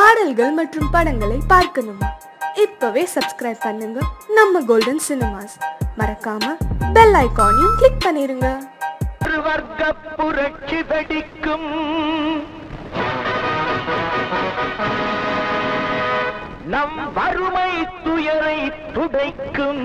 பாடல்கள் மற்றும் படங்களை பார்க்கணுமா இப்பவே சப்ஸ்கிரைப் பண்ணுங்க நம்ம கோல்டன் சினிமாஸ் மறக்காம பெல் ஐகானையும் கிளிக் பண்ணிருங்க ஒரு வர்க்க புரட்சி வெடிக்கும் நம் வறுமை துயரை துடைக்கும்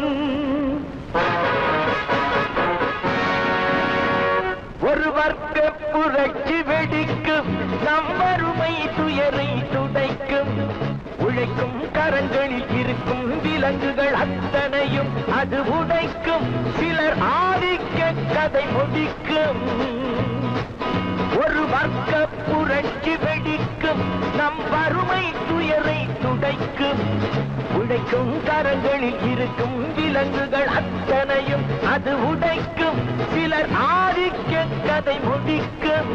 ஒரு வர்க்க புரட்சி வெடிக்கும் நம் வறுமை துயரை துடைக்கும் உழைக்கும் கரங்களில் இருக்கும் விலங்குகள் அத்தனையும் அது உடைக்கும் சிலர் ஆதிக்க கதை முடிக்கும் ஒரு வர்க்க புரட்சி வெடிக்கும் நம் வறுமை துயரை துடைக்கும் உழைக்கும் கரங்களில் இருக்கும் விலங்குகள் அத்தனையும் அது உடைக்கும் சிலர் ஆதிக்க கதை முடிக்கும்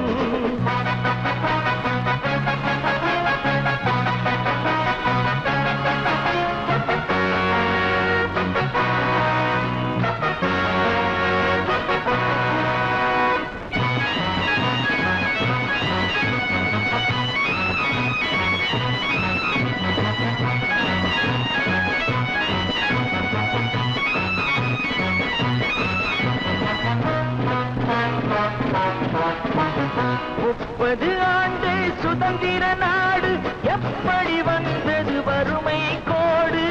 முப்பது ஆண்டு சுதந்திர நாடு எப்படி வந்தது வறுமை கோடு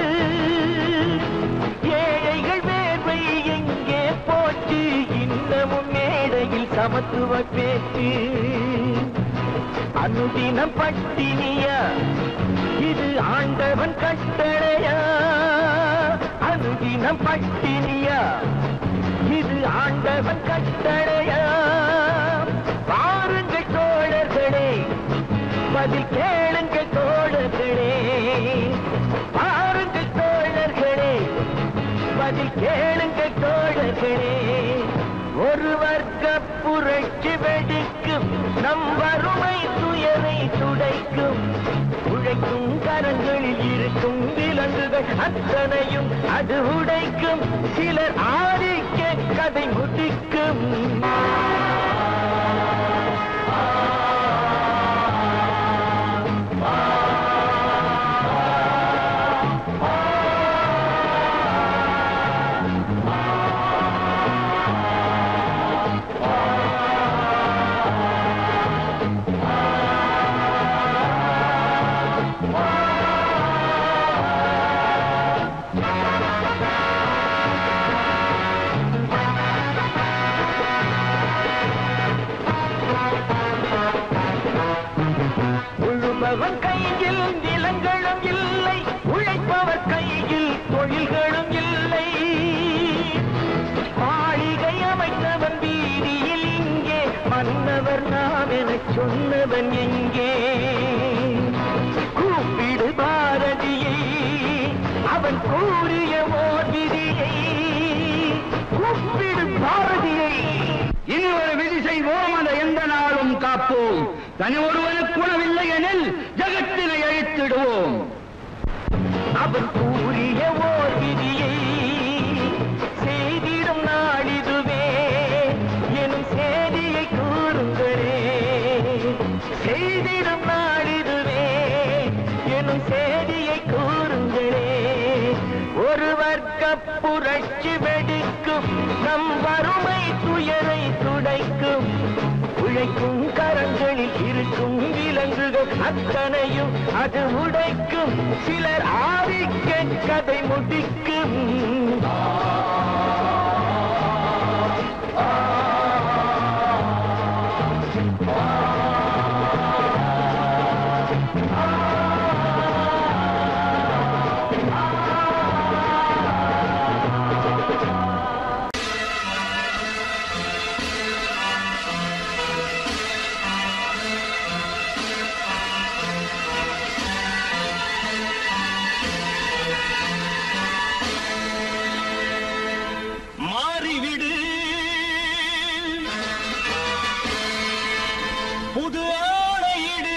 ஏழைகள் வேர்வை எங்கே போச்சு இன்னமும் மேடையில் சமத்துவ பேச்சு அனுதினம் பட்டினியா இது ஆண்டவன் கட்டளையா அனுதினம் பட்டினியா இது ஆண்டவன் கட்டளையா பாருங்கள் தோழர்களே பதில் கேளுங்கள் தோழர்களே பாருங்கள் தோழர்களே பதில் கேளுங்கள் தோழர்களே ஒரு வர்க்க புரட்சி வெடிக்கும் நம் வறுமை துயரை துடைக்கும் உழைக்கும் கரங்களில் இருக்கும் விலங்குகள் அத்தனையும் அது உடைக்கும் சிலர் ஆதிக்க கதை முடிக்கும் உழுபவன் கையில் நிலங்களும் இல்லை உழைப்பவர் கையில் தொழில்களும் இல்லை மாளிகை அமைத்தவன் வீதியில் இங்கே மன்னவர் நாம் எனச் சொன்னவன் எங்கே கூப்பிடு பாரதியை அவன் கூறிய ஓர் விதியை கூப்பிடு பாரதியை இனி ஒரு விதி செய்வோம் அந்த எந்த நாளும் காப்போம் தனி ஒருவனுக்கு உணவில்லை எனில் ஜகத்தினை அழித்திடுவோம் அவன் கூறிய ஓர் விதியை செய்திடும் நாளிதுவே எனும் செய்தியை கூறுங்களே செய்திடும் நாளிதுவே எனும் செய்தியை கூறுங்களே ஒரு வர்க்க புரட்சி வெடிக்கும் நம் வறுமை துயரை துடைக்கும் உழைக்கும் கரங்களில் இருக்கும் விலங்குகள் அத்தனையும் அது உடைக்கும் சிலர் ஆதிக்க கதை முடிக்கும் மாறிவிடு புது ஆணையிடு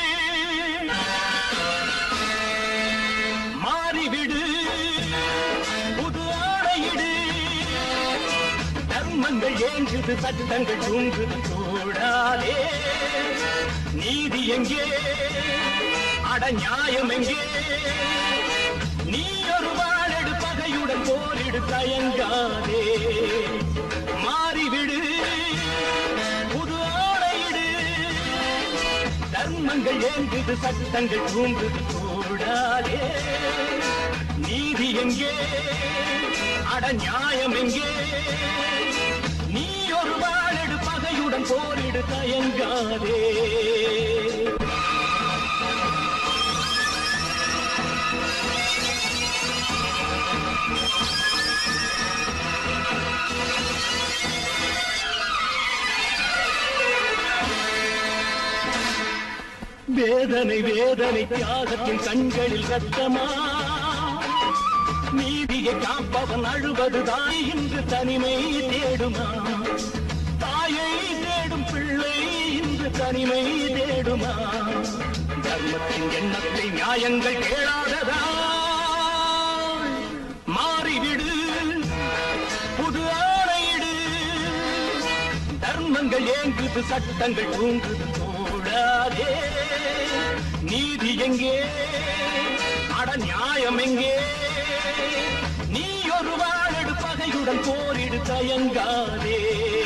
மாறிவிடு புது ஆணையிடு தர்மங்கள் ஏங்குது சட்டங்கள் தூங்குது கூடாதே நீதி எங்கே அட நியாயம் எங்கே நீ ஒரு வாழெடு பகையுடன் போரிடு தயங்காதே மாறிவிடு புது ஆடையிடு தர்மங்கள் ஏங்குது சட்டங்கள் தூங்குது கூடாதே நீதி எங்கே அட நியாயம் எங்கே நீ ஒரு வாழெடு பகையுடன் போரிடு தயங்காதே வேதனை வேதனை தியாகத்தின் கண்களில் ரத்தமா நீதியை காப்பவன் அழுவது தாய் இன்று தனிமை தேடுமா தாயை தேடும் பிள்ளை இன்று தனிமை தேடுமா தர்மத்தின் எண்ணத்தை நியாயங்கள் கேளாததா மாறிவிடு புது ஆணையிடு தர்மங்கள் ஏங்குது சட்டங்கள் தூங்குது கூடாதே நீதி எங்கே அட நியாயம் எங்கே நீ ஒரு வாழெடு பகையுடன் போரிடு தயங்காதே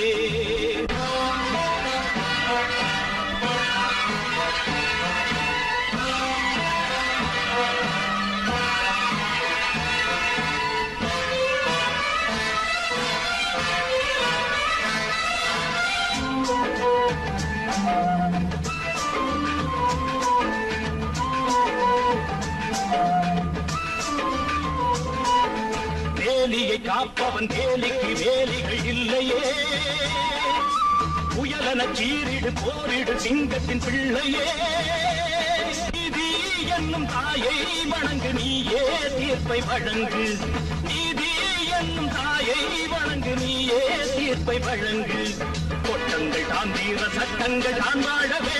வேலியை காப்பவன் வேலிக்கு வேலிகள் இல்லையே புயலன சீரிடு போரிடு சிங்கத்தின் பிள்ளையே நீதி என்னும் தாயை வணங்கு நீயே தீர்ப்பை வழங்கு நீதி என்னும் தாயை வணங்கு நீயே தீர்ப்பை வழங்கு கொட்டங்கள் தான் தீர சட்டங்கள் தான் வாழவே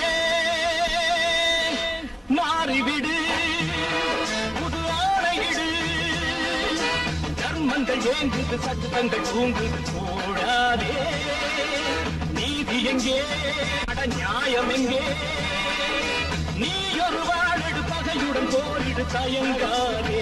மாறிவிடு புது ஆணையிடு தர்மங்கள் ஏங்குது சட்டங்கள் தூங்குது கூடாதே நீதி எங்கே அட நியாயம் எங்கே நீ ஒரு வாழெடு பகையுடன் போரிடு தயங்காதே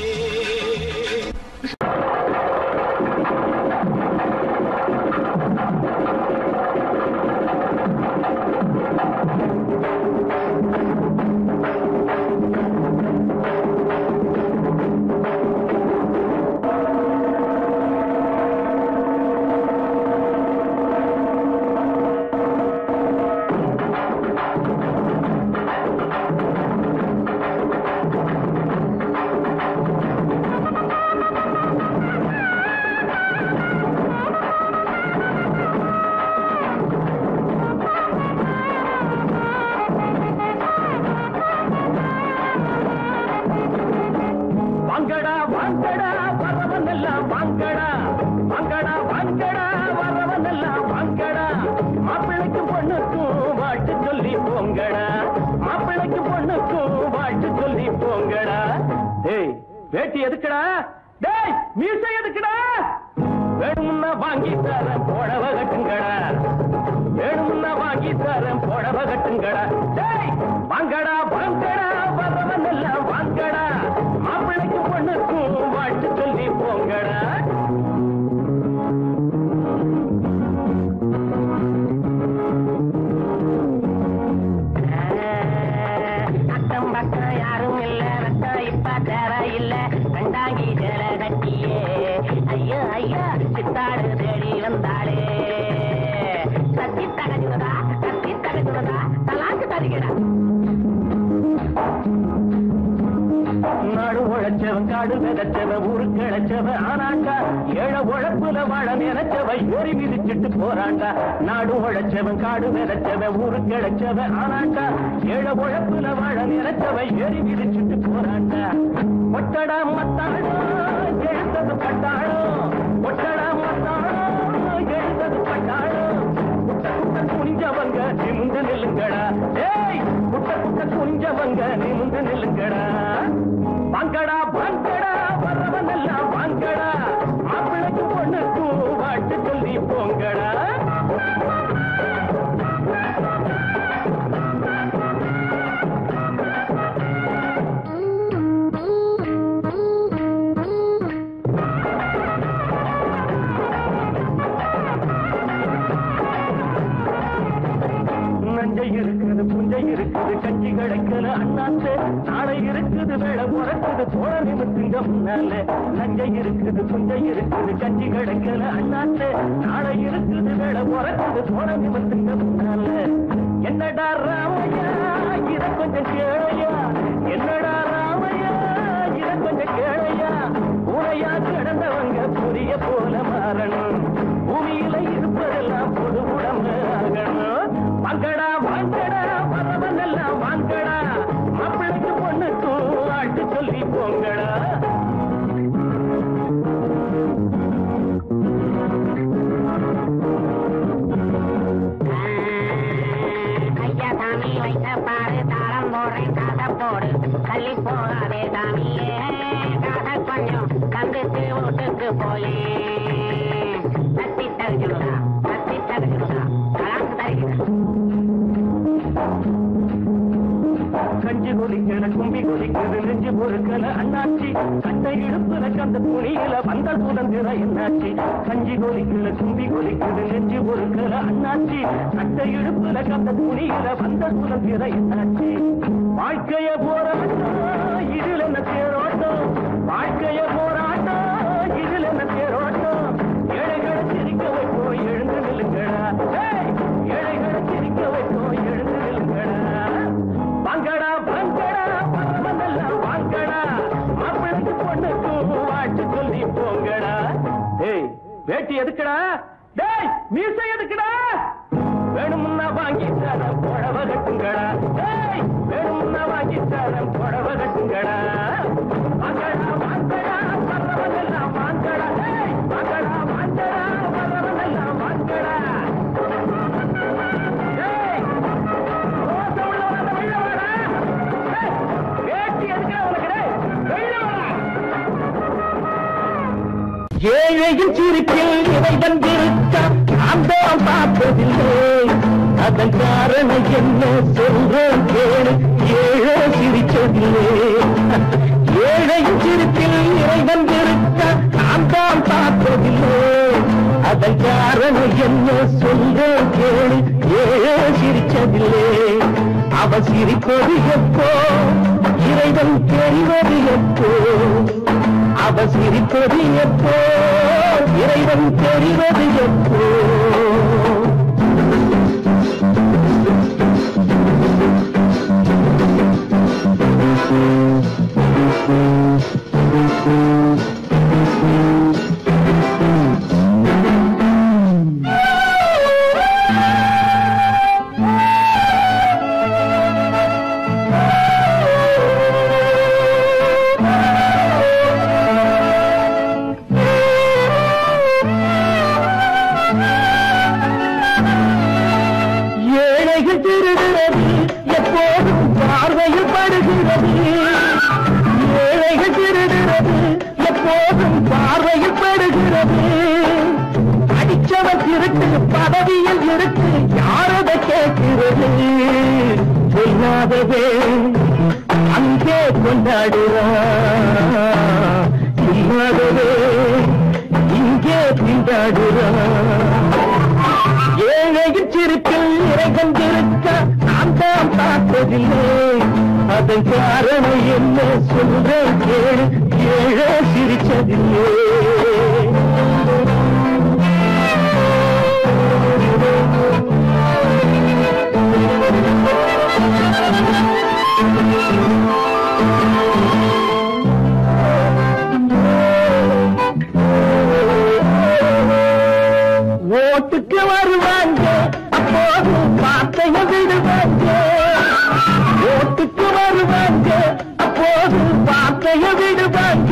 வாங்கடா வாங்கடா வரவன் எல்லாம் வாங்கடா வாங்கடா வாங்கடா வரவன் எல்லாம் வாங்கடா மாப்பிள்ளைக்கு பொண்ணுக்கும் வாழ்த்து சொல்லி போங்கடா மாப்பிள்ளைக்கு பொண்ணுக்கும் வாழ்த்து சொல்லி போங்கடா டேய் வேட்டி எதுக்குடா டேய் மீசை எதுக்குடா வேணும்னா வாங்கி தரேன் புடவ கட்டுங்கடா வேணும்னா வாங்கி தரேன் புடவ கட்டுங்கடா டேய் வாங்கடா வாங்கடா வரவன் எல்லாம் வாங்கடா மாப்பிள்ளைக்கு பொண்ணுக்கும் வாழ்த்து சொல்லி போங்கடா அக்கம் பக்கம் யாரும் இல்ல ரத்தம் இப்ப தேவையில்ல கண்டாங்கி ஜல கட்டியே ஐயோ ஐயோ சித்தாடு தேடி வந்தாளே கத்தி தகஜுவதா கத்தி தகஜுவதா தலாக்கு தருகிறா நாடு உழைச்சவன் காடு விதைச்சவன் ஊருக்கு இழைச்சவன் ஆனாக்கா ஏழ உழைப்புல வாழ நினைச்சவன் ஏறி மிதிச்சிட்டு போறாண்டா நாடு உழைச்சவன் காடு விதைச்சவன் ஊருக்கு இழைச்சவன் ஆனாக்கா ஏழ உழைப்புல வாழ நினைச்சவன் ஏறி மிதிச்சிட்டு போறாண்டா ஒட்டடா மத்தாளோ எழுந்தது பட்டாளோ ஒட்டடா மத்தாளோ எழுந்தது பட்டாளோ குட்ட குட்ட குனிஞ்சவங்க நிமிந்து நில்லுங்கடா ஏய் குட்ட குட்ட குனிஞ்சவங்க நிமிந்து நில்லுங்கடா வாங்கடா வாங்கடா வரவன் எல்லாம் வாங்கடா மாப்பிள்ளைக்கு பொண்ணுக்கும் வாட்டு சொல்லி போங்கடா வேலை உறக்குது தோழ நிமித்துங்க முன்னால நஞ்சை இருக்குது புஞ்சை இருக்குது கஞ்சி கிடைக்கல அண்ணாத்த நாளை இருக்குது வேலை உறக்குது தோழ நிமித்துங்க முன்னால என்னடா ராமையா இத கொஞ்சம் கேளையா என்னடா ராமையா இத கொஞ்சம் கேளையா உரையா கிடந்தவங்க புரிய போல மாறணும் பூமியில இருப்பதெல்லாம் பொது உடம்பு ஆகணும் வாங்கடா வாங்கடா வரவனெல்லாம் வாங்கடா மாப்பிள்ளைக்கு பொண்ணுக்கும் ஆட்டு சொல்லி போங்கடா ஐயா சாமி வைத்த பாரு தாளம் போடுறேன் காசை போடு தள்ளி போகாதே சாமியே காசை கொஞ்சம் தந்துட்டு வீட்டுக்கு போயே தத்தி தருகிறா தத்தி தருகிறா கலாந்து தருகிறா கஞ்சி கொதிக்கல கும்பி கொதிக்குது நெஞ்சு பொறுக்கல அண்ணாச்சி சட்டை இடுப்புல கந்த துணியில வந்த சுதந்திரம் என்னாச்சு கஞ்சி கொதிக்கல கும்பி கொதிக்குது நெஞ்சு பொறுக்கல அண்ணாச்சி சட்டை இடுப்புல கந்த துணியில வந்த சுதந்திரம் என்னாச்சு வாழ்க்கைய போராட்டம் இதில் என்ன தேரோட்டம் வாழ்க்கைய போராட்டம் இதில் என்ன தேரோட்டம் ஏழைகளை சிரிக்க வைப்போம் எழுந்து நில்லுங்கடா ஏய், ஏழைகளை சிரிக்க வைப்போம் எழுந்து நில்லுங்கடா வாங்கடா வாங்கடா பரவதெல்லாம் வாங்கடா மாப்பிள்ளைக்கு பொண்ணுக்கும் வாழ்த்து சொல்லி போங்கடா டேய் வேட்டி எதுக்குடா டேய் மீசை எதுக்குடா வேணும்னா வாங்கி தரேன் புடவை கட்டுங்கடா டேய் வேணும்னா வாங்கி தரேன் புடவை கட்டுங்கடா வாங்கடா வாங்கடா பரவதெல்லாம் வாங்கடா டேய் வாங்கடா வாங்கடா பரவதெல்லாம் வாங்கடா டேய் ரோச உள்ளவன வெளில வாடா. ஏய், வேட்டி எதுக்குடா உனக்கு டேய்? வெளில வாடா. ஏழையின் சிரிப்பில் இறைவன் இருக்க அந்த பார்த்ததில்லை அதன் காரணம் என்ன சொல்றேன் கேளு ஏழை சிரிச்சதில்லை ஏழையின் சிரிப்பில் இறைவன் இருக்க நான் தான் பார்த்ததில்லை அதன் காரணம் என்ன சொல்றேன் கேளு ஏழை சிரிச்சதில்லை அவ சிரிப்பது எப்போ இறைவன் தெரிவது எப்போ அவ சிரிப்பது எப்போ இறைவன் தெரிவது எப்போ ஏழைகள் திருடுறது எப்போதும் பார்வையில் படுகிறது ஏழைகள் திருடுறது எப்போதும் பார்வையில் படுகிறது அடிச்சவன் திருட்டு பதவியில் இருக்கு யாரத கேட்கிறது சொல்லாதவே அங்கே கொண்டாடுறான் இல்லாதவே இங்கே திண்டாடுறான் ஏழையின் சிரிப்பில் இறைவன் இருக்க நான் தான் பார்த்ததில்லை அதன் காரணம் என்ன சொல்றேன் கேளு ஏழை சிரிச்சதில்லை ஓட்டுக்கு வருவாங்க அப்போது வார்த்தைய விடுவாங்க ஓட்டுக்கு வருவாங்க அப்போது வார்த்தைய விடுவாங்க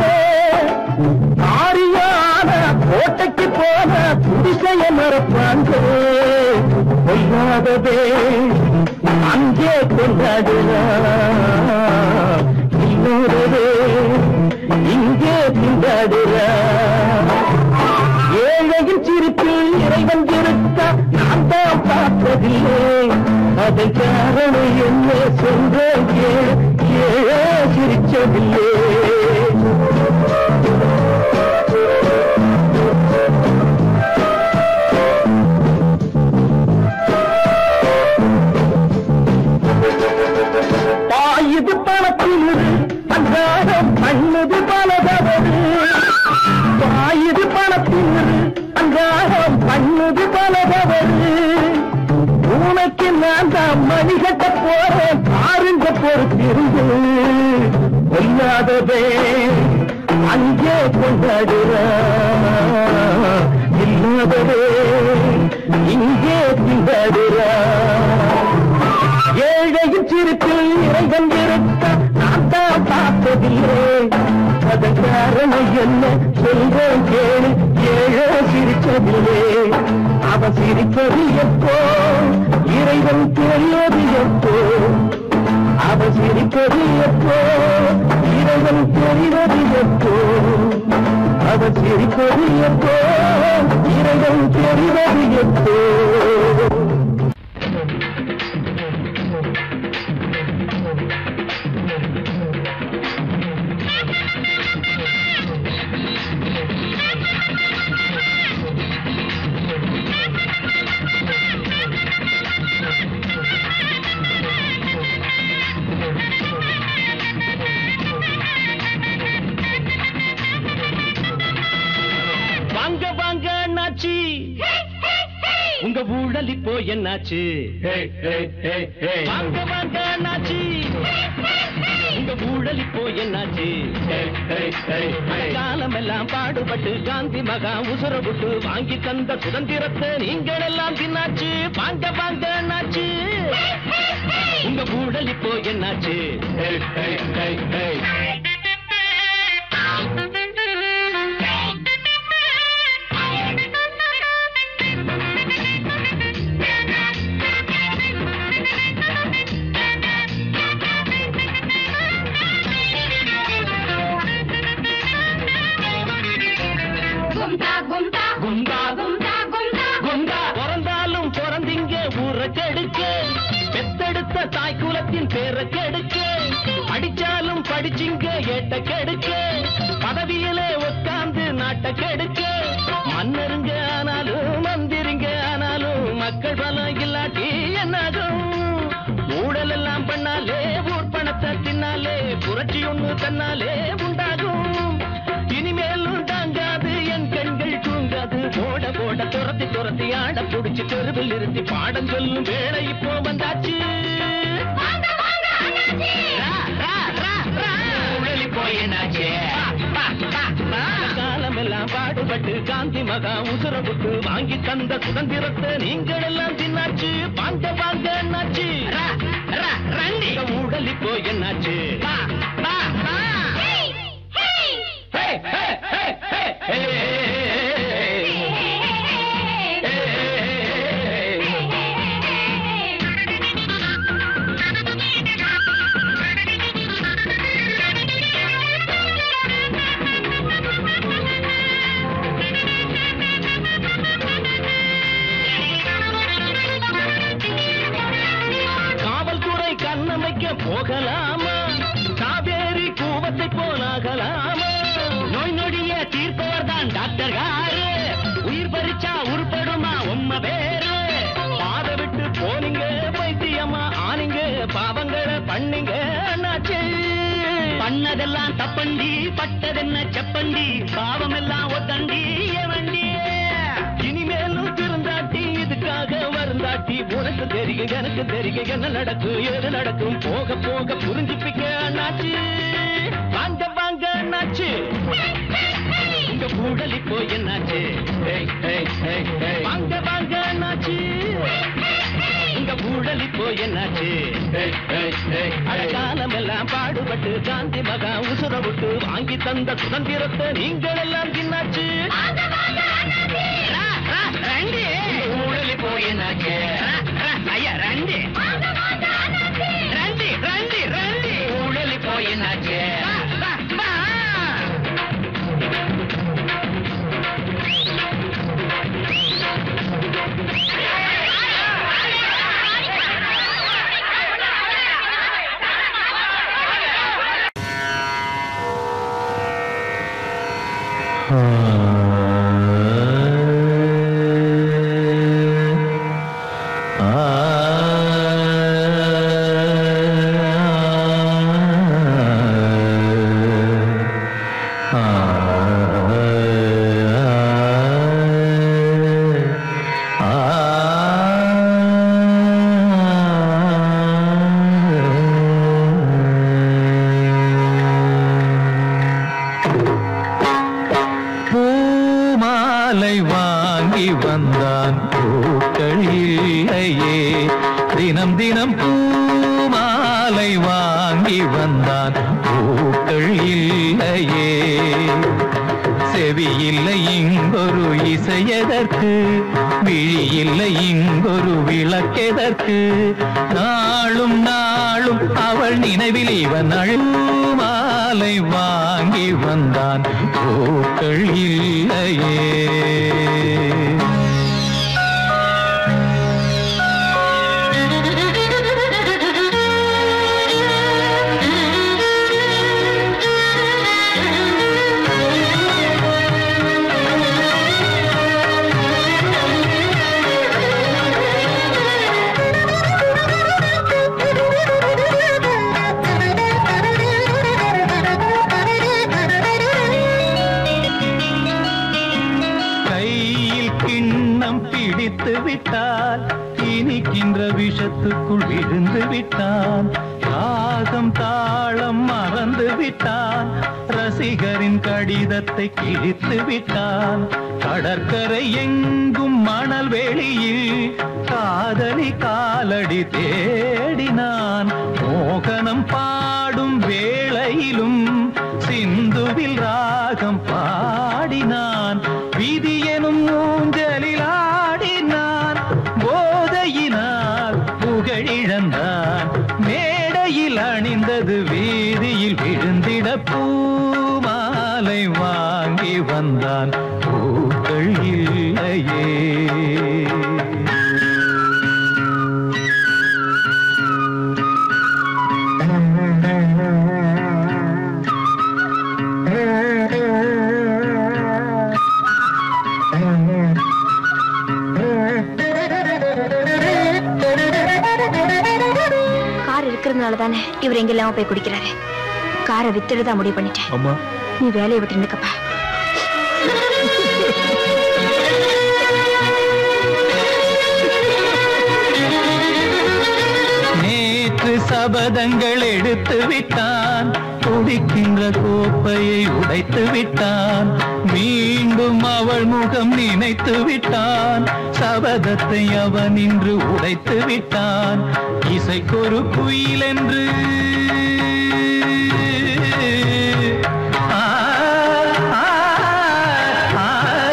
காரியான கோட்டைக்கு போன புடிசைய மறப்பாங்க பொய்யாததே அங்கே கொண்டாடுறான் இன்னொருவே இங்கே திண்டாடுறான் ஏழையின் சிரிப்பில் இறைவன் இருக்க நான் தான் பார்த்ததில்லை அதை காரணம் என்ன சொல்றேன் கேளு ஏழை சிரிச்சதில்லை தாயுது பணத்தில் அந்த அங்காரம் பண்ணுது பல தவறு வாயுது பணத்தின் அங்காரம் பண்ணுது பல தவறு உனக்கு நான் தான் மணிகட்ட போறேன் பாருங்க பொறுத்திருந்து கொல்லாததே அங்கே கொண்டாடுற இல்லாததே இங்கே திண்டாடுற ஏழையின் சிரிப்பில் இறைவன் இருக்க நான் தான் பார்த்ததில்லை அதன் காரணம் என்ன சொல்றேன் கேளு ஏழோ சிரிச்சதில்லை அவன் சிரிப்பது எப்போ இறைவன் தெரிவது எப்போ அவன் சிரிப்பது எப்போ இறைவன் தெரிவது எப்போ அவன் சிரிப்பது எப்போ இறைவன் தெரிவது எப்போ வாங்க வாங்க அண்ணாச்சி உங்க ஊழல் இப்போ என்னாச்சு வாங்க வாங்க அண்ணாச்சி உங்க ஊழல் இப்போ என்னாச்சு காலம் எல்லாம் பாடுபட்டு காந்தி மகா உசுர விட்டு வாங்கி தந்த சுதந்திரத்தை நீங்கள் எல்லாம் தின்னாச்சு வாங்க வாங்க அண்ணாச்சி உங்க ஊழல் இப்போ என்னாச்சு கும்தா கும்தா குண்டா கும்தா கும்தா குண்டா பிறந்தாலும் பிறந்தீங்க ஊரை கெடுக்க பெத்தெடுத்த தாய் குலத்தின் பேரை கெடுக்க படிச்சாலும் படிச்சிங்க ஏட்ட கெடுக்க பதவியிலே உட்கார்ந்து நாட்டை கெடுக்க மன்னருங்க ஆனாலும் மந்திரிங்க ஆனாலும் மக்கள் பலம் இல்லாட்டி என்னாகும் ஊழல் எல்லாம் பண்ணாலே ஊர் பணத்தை தின்னாலே புரட்சி ஒண்ணு தன்னாலே உண்டாகும் இனிமேலும் தாங்காது என் கண்கள் தூங்காது போட போட துரத்தி துரத்தி ஆட புடிச்சு தெருவில் நிறுத்தி பாடம் சொல்லும் வேலை இப்போ வந்தாச்சு வாங்க வாங்க அண்ணாச்சி ரா, ரா, ரா, ரா. ஊழலி போயினாச்சே. பா, பா, பா. காலம் எல்லாம் பாடுபட்டு காந்தி மகா உசுர விட்டு வாங்கி தந்த சுதந்திரத்தை நீங்கள் எல்லாம் தின்னாச்சு வாங்க வாங்க என்னாச்சு ரா, ரா, ரண்டி. இந்த ஊழல் இப்போ என்னாச்சு பா, பா, பா. Hey hey hey, hey, hey, hey, hey, hey, hey, hey, hey. காவல்துறை கண்ணமைக்க போகலாமா காவேரி கூவத்தை போலாகலாமா நோய் நொடிய தீர்ப்பவர் தான் டாக்டர் யாரு உயிர் பறிச்சா உருப்படுமா உம்ம பேரு பாத விட்டு போனீங்க வைத்தியமா ஆனீங்க பாவங்களை பண்ணீங்க அண்ணாச்சி பண்ணதெல்லாம் தப்பண்டி பட்டதென்ன செப்பண்டி பாவம் எல்லாம் ஒத்தண்டி வண்டி இனிமேலும் திருந்தாட்டி இதுக்காக வருந்தாட்டி உனக்கு தெரியும் எனக்கு தெரியும் என்ன நடக்கும் ஏது நடக்கும் போக போக புரிஞ்சுப்பிக்க அண்ணாச்சி வாங்க வாங்க அண்ணாச்சி உங்க கூடல் இப்போ என்னாச்சு ஏய், ஏய், ஏய், ஏய். வாங்க வாங்க அண்ணாச்சி உங்க ஊழல் இப்போ என்னாச்சு காலம் எல்லாம் பாடுபட்டு காந்தி மகா உசுர விட்டு வாங்கி தந்த சுதந்திரத்தை நீங்கள் எல்லாம் தின்னாச்சு வாங்க வாங்க அண்ணாச்சி ரா, ரா, ரண்டி. ஊழல் இப்போ என்னாச்சு ரா, ரா, ஐயா ரண்டி வாங்க வாங்க அண்ணாச்சி ரண்டி ரண்டி ரண்டி ஊழல் இப்போ என்னாச்சு வா, வா, வா. ஆ பூக்கள் இல்லையே செவி இல்லை இங்கொரு இசையதற்கு விழி இல்லை இங்கொரு விளக்கெதற்கு நாளும் நாளும் அவள் நினைவில் இவன் அழுமாலை வாங்கி வந்தான் பூக்கள் இல்லையே கையில் கிண்ணம் பிடித்து விட்டால் இனிக்கின்ற விஷத்துக்குள் விழுந்து விட்டான் ராகம் தாளம் மறந்து விட்டான் ரசிகரின் கடிதத்தை கிழித்து விட்டான் கடற்கரை எங்கும் மணல் வெளியில் காதலி காலடி தேடினான் மோகனம் பாடும் வேளையிலும் சிந்துவில் ராகம் பாடினான் விதி எனும் ஊஞ்சலில் ஆடினான் போதையினால் புகழிழந்தான் மேடையில் அணிந்தது வீதியில் விழுந்திட பூமாலை வாங்கி வந்தான் பூக்கள் இல்லையே கார் இருக்கிறதுனால தானே இவர் எங்க இல்லாம போய் குடிக்கிறாரு காரை வித்துட்டு தான் முடிவு பண்ணிட்டேன் அம்மா நீ வேலையை விட்டு இருந்துக்கப்பா நேற்று சபதங்கள் எடுத்து விட்டான் குடிக்கின்ற கோப்பையை உடைத்து விட்டான் மீண்டும் அவள் முகம் நினைத்து விட்டான் சபதத்தை அவன் இன்று உடைத்து விட்டான் இசைக்கொரு குயில் என்று ஆ, ஆ, ஆ,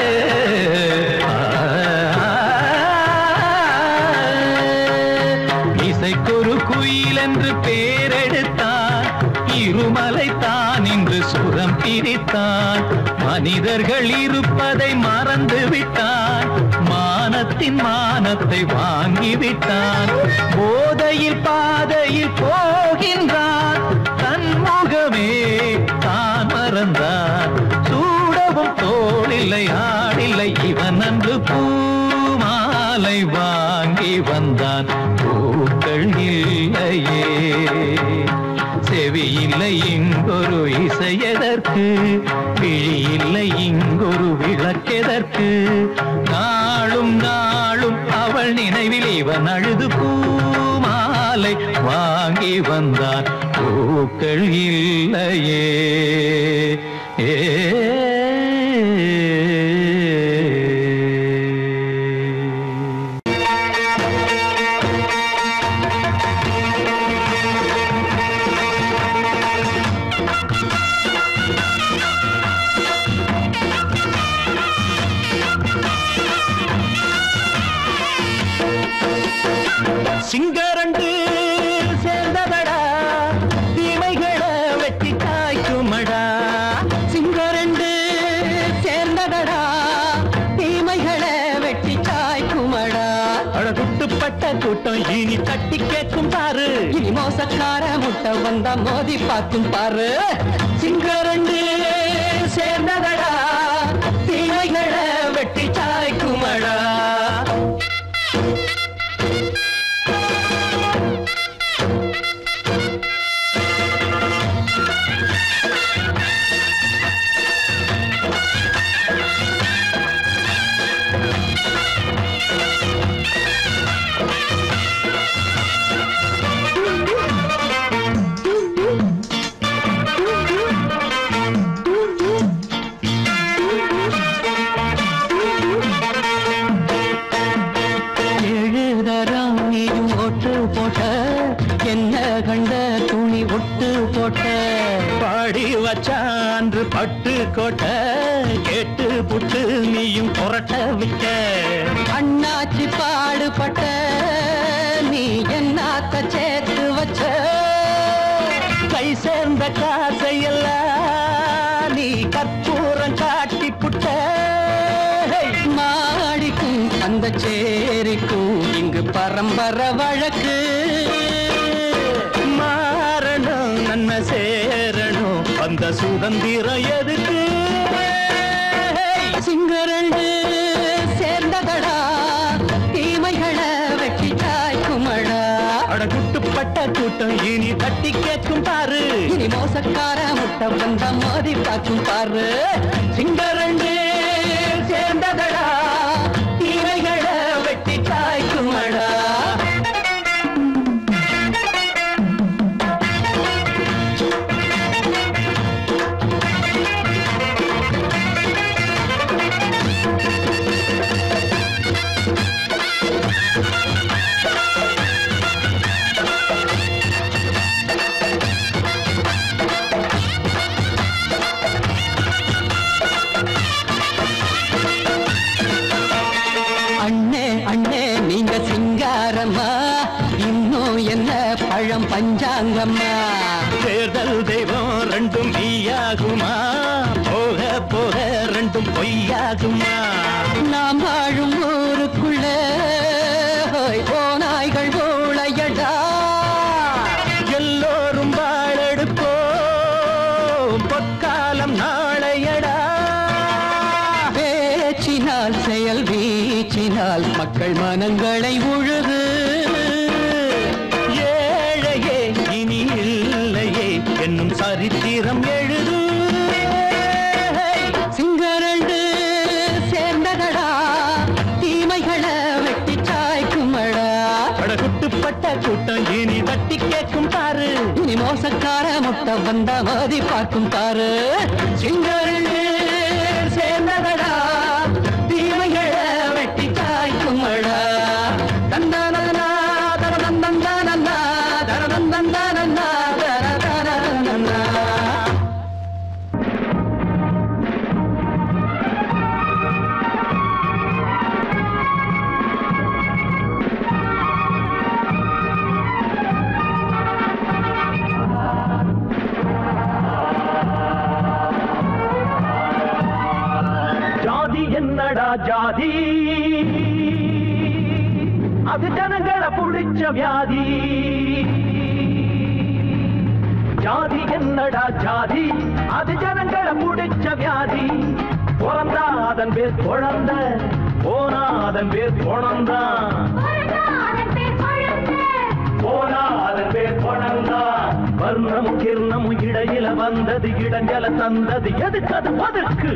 இசைக்கொரு குயில் என்று பேரெடுத்தான் இருமலை தான் இன்று சுரம் பிரித்தான் மனிதர்கள் இருப்பதை மறந்து விட்டான் மானத்தின் மானத்தை வாங்கி விட்டான் போதையில் பாதையில் போகின்றான் தன் முகமே தான் மறந்தான் சூடவும் தோளில்லை ஆடில்லை இவன் அன்று பூமாலை வாங்கி வந்தான் பூக்கள் இல்லையே செவி இல்லை இங்கொரு இசையதற்கு விழி இல்லை இங்கொரு விளக்கெதற்கு நாளும் நாளும் அவள் நினைவில் இவன் அழுது பூமாலை வாங்கி வந்தான் பூக்கள் இல்லையே ஏ சிங்கரண்டு சேர்ந்ததடா தீமைகளை வெட்டி காய்க்குமடா சிங்கரண்டு சேர்ந்ததடா தீமைகளை வெட்டி காய்க்குமடா அழகுட்டுப்பட்ட கூட்டம் இனி தட்டி கேட்கும் பாரு இனி மோசக்கார முட்டை வந்தா மோதி பார்க்கும் பாரு சிங்கரண்டு சேர்ந்ததடா தீமைகளை வெட்டி காய்க்குமடா கட்டி வச்சான்று பட்டு கோட்டை கேட்டு புட்டு நீயும் புரட்ட விட்ட அண்ணாச்சி பாடுபட்ட நீ என்னாத்த சேர்த்து வச்ச கை சேர்ந்த காசையெல்லாம் நீ கற்பூரம் காட்டி புட்ட மாடிக்கும் அந்த சேரிக்கும் இங்கு பரம்பரை வழக்கு மாறணும் நன்மை சேரணும் அந்த சுதந்திரம் எதுக்கு சிங்கரண்டு சேர்ந்ததடா தீமைகளை வெட்டி காய்க்குமடா அட குட்டுப்பட்ட கூட்டம் இனி தட்டி கேட்கும் பாரு இனி மோசக்கார முட்டை வந்த மோதி பார்க்கும் பாரு சிங்கரண்டு சேர்ந்ததடா தீமைகளை வெட்டி காய்க்குமடா அண்ணே அண்ணே நீங்க சிங்காரம்மா இன்னும் என்ன பழம் பஞ்சாங்கம்மா தேர்தல் தெய்வம் ரெண்டும் மெய்யாகுமா போக போக ரெண்டும் பொய்யாகுமா நாம் வாழும் ஊருக்குள்ள ஹோய், ஓநாய்கள் ஊழையடா எல்லோரும் வாழெடுப்போம் பொற்காலம் நாளையடா பேச்சினால் செயல் வீச்சினால் மக்கள் மனங்களை உழுது ஏழையே இனி இல்லையே என்னும் சரித்திரம் எழுது சிங்கரண்டு சேர்ந்ததடா தீமைகளை வெட்டி சாய்க்குமடா குட்டுப்பட்ட கூட்டம் இனி தட்டி கேட்கும் பாரு இனி மோசக்கார முட்டை வந்த மோதி பார்க்கும் பாரு சிங்கரண்டு சேர்ந்ததடா தீமைகளை வெட்டி காய்க்குமடா தந்தானா தரதந்தந்தானா தரதந்தந்தானா தரதந்தந்தானா ஜாதி என்னடா ஜாதி அது ஜனங்களை புடிச்ச வியாதி ஜாதி என்னடா ஜாதி அது ஜனங்களை புடிச்ச வியாதி பிறந்தா அதன் பேர் குழந்த போனா அதன் பேர் குழந்தான் போனா அதன் பேர் குழந்தா வர்ணமும் கிர்ணமும் இடையில வந்தது இடஞ்சல தந்தது எதுக்கு அது பதுக்கு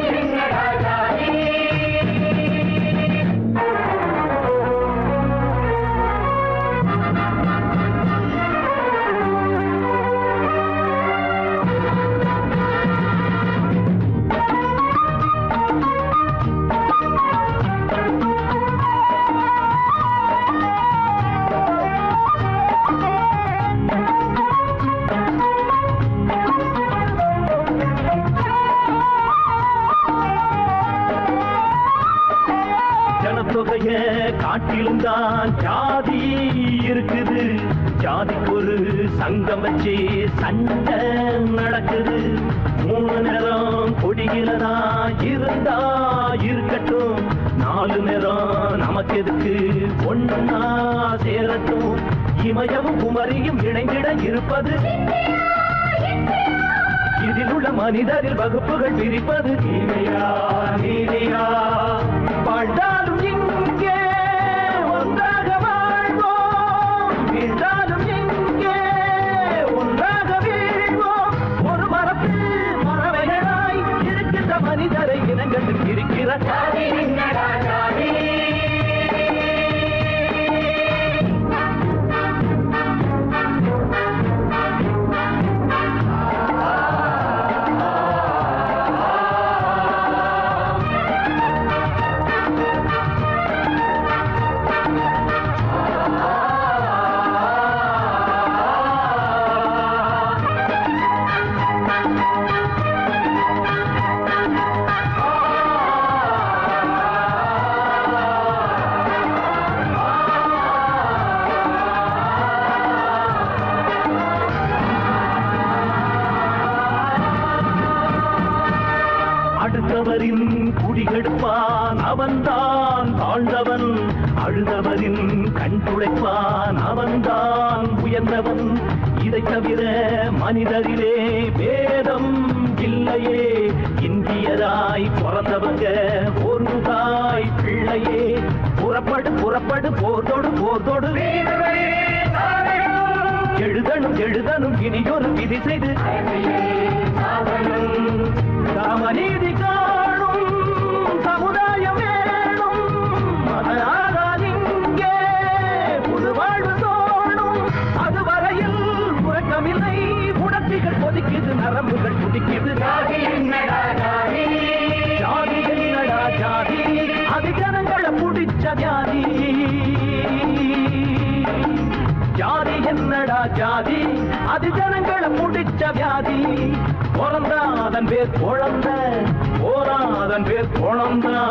ஜனத்தொகைய காட்டிலும் தான் ஜாதி இருக்குது ஜாதிக்கு ஒரு சங்கம் வச்சு சண்டை நடக்குது மூணு நேரம் கொடியிலதா இருந்தா இருக்கட்டும் நாலு நேரம் நமக்கு எதுக்கு ஒன்னா சேரட்டும் இமயமும் குமரியும் இணைந்திட இருப்பது இதில் உள்ள மனிதரில் வகுப்புகள் பிரிப்பது தீமையா நீதியா வாழ்ந்தாலும் இங்கே ஒன்றாக வாழ்வோம் வீழ்ந்தாலும் இங்கே ஒன்றாக வீழ்வோம் ஒரு மரத்தில் மரவைகளாய் இருக்கின்ற மனிதரை இனங்கள் இருக்கிற சாதி என்னடா சாதி அடுத்தவரின் குடிகெடுப்பான் அவன்தான் தாழ்ந்தவன் அழுதவரின் கண் துடைப்பான் அவன்தான் உயர்ந்தவன் இதை தவிர மனிதரிலே பேதம் இல்லையே இந்தியராய் பிறந்தவங்க ஒரு தாய் பிள்ளையே புறப்படு புறப்படு போர்தோடு போர்தோடு எழுதணும் எழுதணும் இனியொரு விதி செய்து ராமநீதி காணும் சமுதாயம் வேணும் அதனால்தான் இங்கே புது வாழ்வு தோணும் அதுவரையில் உறக்கமில்லை உணர்ச்சிகள் கொதிக்குது நரம்புகள் துடிக்குது ஜாதி என்னடா ஜாதி ஜாதி என்னடா ஜாதி அது ஜனங்களை பிடிச்ச வியாதி ஜாதி என்னடா ஜாதி அது ஜனங்களை முடிச்ச வியாதி பிறந்தா அதன் பேர் குழந்த போனா அதன் பேர் குழந்தா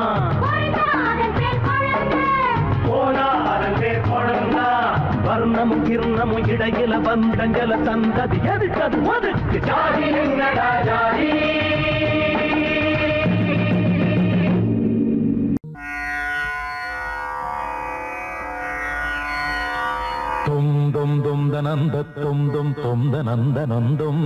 போனா அதன் பேர் குழந்தா வர்ணமும் கிர்ணமும் இடையில வந்தங்கல தந்தது எதுக்கு அது ஒதுக்கு ஜாதி என்னடா ஜாதி தும் தும் தும் தனந்த தும் தும் தும் தனந்த நந்தும்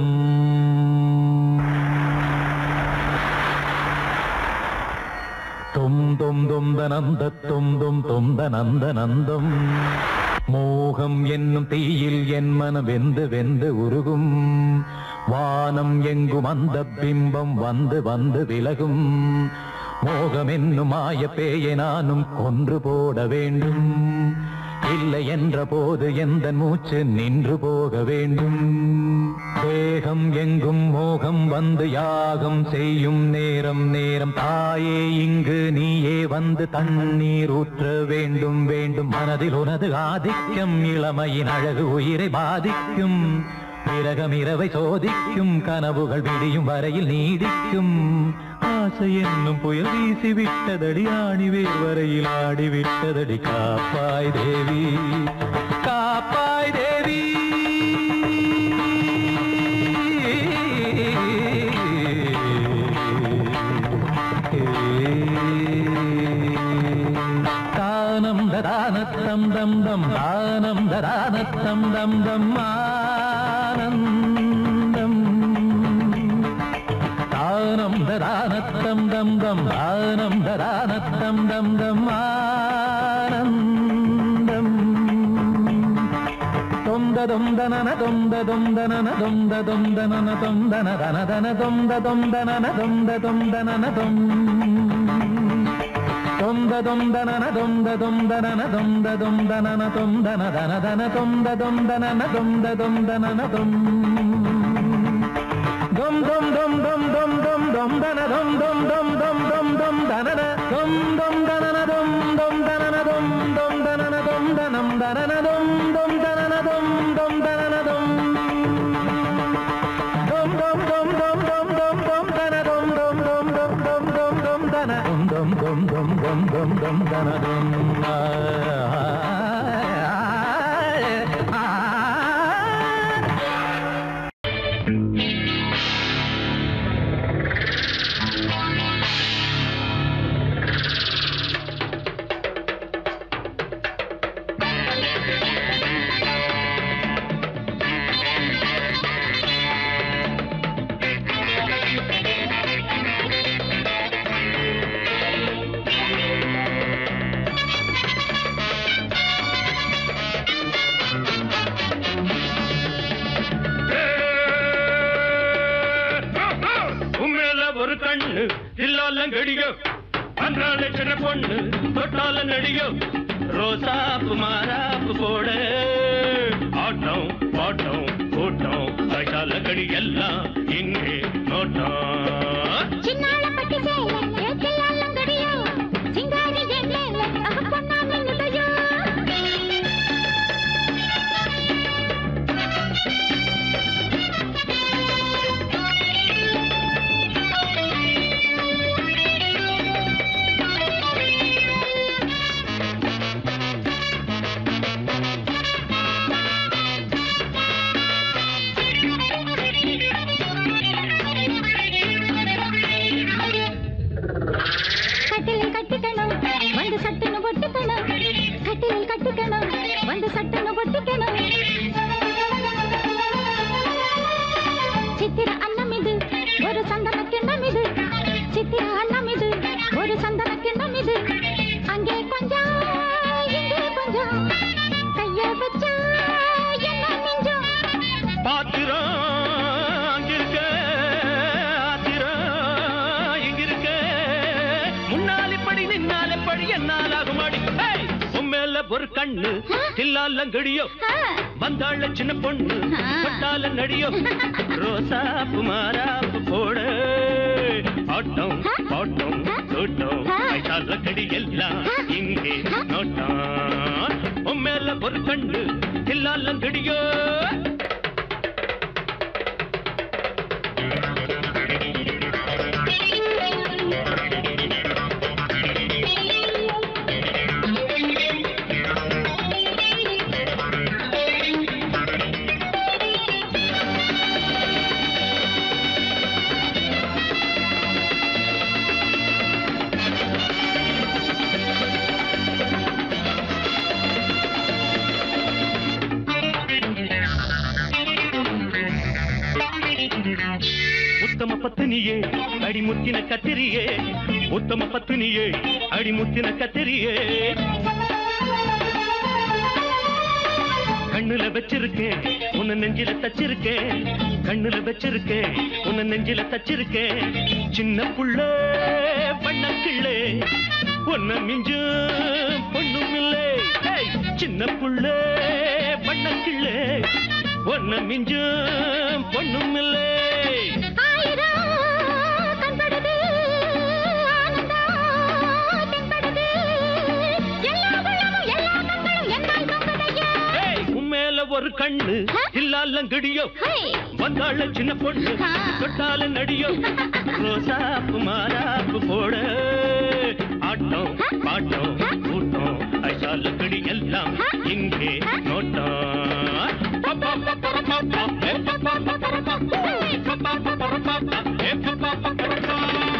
தும் தும் தும் தனந்த தும் தும் தும் தனந்த நந்தம் மோகம் என்னும் தீயில் என் மனம் வெந்து வெந்து உருகும் வானம் எங்கும் அந்த பிம்பம் வந்து வந்து விலகும் மோகம் என்னும் மாய பேயை நானும் கொன்று போட வேண்டும் இல்லை என்ற போது எந்த மூச்சு நின்று போக வேண்டும் தேகம் எங்கும் மோகம் வந்து யாகம் செய்யும் நேரம் நேரம் தாயே இங்கு நீயே வந்து தண்ணீர் ஊற்ற வேண்டும் வேண்டும் மனதில் உனது ஆதிக்கம் இளமையின் அழகு உயிரை பாதிக்கும் பிறகம் இரவை சோதிக்கும் கனவுகள் விடியும் வரையில் நீடிக்கும் ஆசை என்னும் புயல் வீசி விட்டதடி ஆணிவேர் வரையில் ஆடி விட்டதடி காப்பாய் தேவி காப்பாய் தேவி தானம் ததானத்தம் தம் தம் தானம் ததானத்தம் தம் தம் ஆனந்தம் தானம் ததானத்தம் தம் தம் தானம் ததானத்தம் தம் தம் ஆனந்தம் தொந்த தொந்தனன தொந்த தொந்தனன தொந்த தொந்தனன தொந்தன தன தன தொந்த தொந்தனன தொந்த தொந்தனன தொம் தொந்த தொந்தனன தொந்த தொந்தனன தொந்த தொந்தனன தொந்தன தன தன தொந்த தொந்தனன தொந்த தொந்தனன தொம் தொம் தொம் தொம் தொம் தொம் தொம் தொம் தன தொம் தொம் தொம் தொம் தொம் தொம் தனன தொம் தொம் தனன தொம் தொம் தனன தொம் தொம் தனன தொம் தனம் தனன தொம் தொம் தனன தொம் தொம் தனன தொம் தொம் தொம் தொம் தொம் தொம் தொம் தொம் தன தொம் தொம் தொம் தொம் தொம் தொம் தொம் தன தொம் தொம் தொம் தொம் தொம் தொம் தொம் தன தொம் ஆ, ஆ, ஆ, ஆ. உண்மையில ஒரு கண்ணு இல்லால கடியோ அன்றாட சின்ன பொண்ணு தொட்டால நடிகோ ரோசாப்பு மாறாப்பு போட ஆட்டம் பாட்டம் கூட்டம் கைசால கடி எல்லாம் இங்கே நோட்டம் சின்னால பட்டி சேல ஏத்தையாலம் கடியோ சிங்காரி எல்லேல அக பொன்னான நுடையோ சொன்னாலாகும் அடி ஏய், உன் மேல ஒரு கண்ணு தில்லாலங்கடியோ வந்தாள சின்ன பொண்ணு பட்டால நடியோ ரோசாப்பு மாறாப்பு போட ஆட்டம் பாட்டம் தோட்டம் ஐசால கடி எல்லாம் இங்கே நோட்டம் உன் மேல ஒரு கண்ணு தில்லாலங்கடியோ உத்தம பத்தினியே அடிமுத்தின கத்திரியே உத்தம பத்தினியே அடிமுத்தின கத்திரியே கண்ணுல வச்சிருக்கேன் உன்னை நெஞ்சில தச்சிருக்கேன் கண்ணுல வச்சிருக்கேன் உன்னை நெஞ்சில தச்சிருக்கேன் சின்ன புள்ள பண்ணக்கிள்ளே உன்னை மிஞ்சு பொண்ணும் இல்லை ஏய், சின்ன புள்ள பண்ணக்கிள்ளே உன்னை மிஞ்சு பொண்ணும் இல்லை ஆயிரம் கண்படுது ஆனந்தம் தென்படுது எல்லா உள்ளமும் எல்லா கண்களும் என்னால் தொங்குதையா ஏய், உன் மேல ஒரு கண்ணு இல்லாலங்கடியோ ஹே வந்தாள சின்ன பொண்ணு ஆ. தொட்டால நடியோ ரோசாப்பு மாறாப்பு போட ஆட்டம் பாட்டம் கூட்டம் ஐசால கடி எல்லாம் இங்கே நோட்டம் பப்பா பப்பா பப்பா, ஏ பப்பா பப்பா பப்பா, ஏ பப்பா பப்பா பப்பா, ஏ பப்பா பப்பா பப்பா.